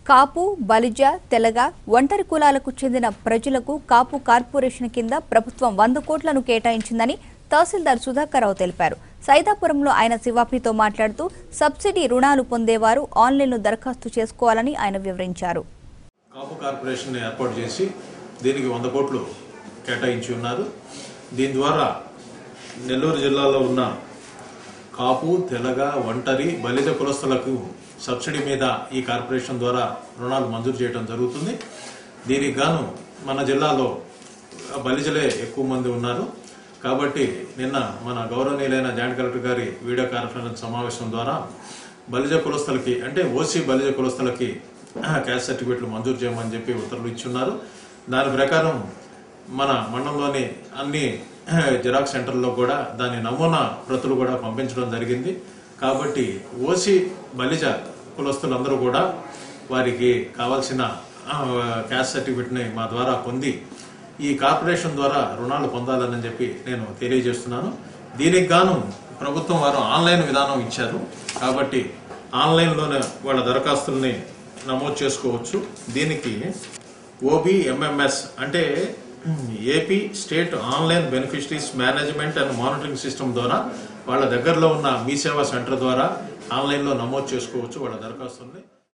కాపు బలిజ తెలగ ఒంటరి కులాలకు చెందిన ప్రజలకు కాపు కార్పొరేషన్ కింద ప్రభుత్వం వంద కోట్లను కేటాయించిందని తహసీల్దార్ సుధాకర్రావు తెలిపారు సైదాపురంలో ఆయన శివాపితో మాట్లాడుతూ సబ్సిడీ రుణాలు పొందేవారు ఆన్లైన్లో దరఖాస్తు చేసుకోవాలని ఆయన వివరించారు కాపు కార్పొరేషన్ ఏర్పాటు చేసి దీనికి వంద కోట్లు కేటాయించి ఉన్నారు దీని ద్వారా నెల్లూరు జిల్లాలో ఉన్న కాపు తెలగ ఒంటరి బలిజ కులస్తులకు సబ్సిడీ మీద ఈ కార్పొరేషన్ ద్వారా రుణాలు మంజూరు చేయడం జరుగుతుంది దీనికి గాను మన జిల్లాలో బలిజలే ఎక్కువ మంది ఉన్నారు కాబట్టి నిన్న మన గౌరవనీయులైన జాయింట్ కలెక్టర్ గారి వీడియో కాన్ఫరెన్స్ సమావేశం ద్వారా బలిజ కులస్తులకి అంటే ఓసీ బలిజ కులస్తులకి క్యాస్ట్ సర్టిఫికెట్లు మంజూరు చేయమని చెప్పి ఉత్తర్వులు ఇచ్చున్నారు దాని ప్రకారం మన మండలంలోని అన్ని జిరాక్స్ సెంటర్లో కూడా దాని నమూనా ప్రతులు కూడా పంపించడం జరిగింది కాబట్టి ఓసీ బలిజ కులస్తులందరూ కూడా వారికి కావాల్సిన ఆ, క్యాస్ట్ సర్టిఫికెట్ని మా ద్వారా పొంది ఈ కార్పొరేషన్ ద్వారా రుణాలు పొందాలని చెప్పి నేను తెలియజేస్తున్నాను దీనికి గాను ప్రభుత్వం వారు ఆన్లైన్ విధానం ఇచ్చారు కాబట్టి ఆన్లైన్లోనే వాళ్ళ దరఖాస్తుల్ని నమోదు చేసుకోవచ్చు దీనికి ఓబిఎంఎంఎస్ అంటే AP state online beneficiaries management and monitoring system ద్వారా వాళ్ళ దగ్గరలో ఉన్న మీ సేవా సెంటర్ ద్వారా ఆన్లైన్లో నమోదు చేసుకోవచ్చు వాళ్ళ దరఖాస్తుల్ని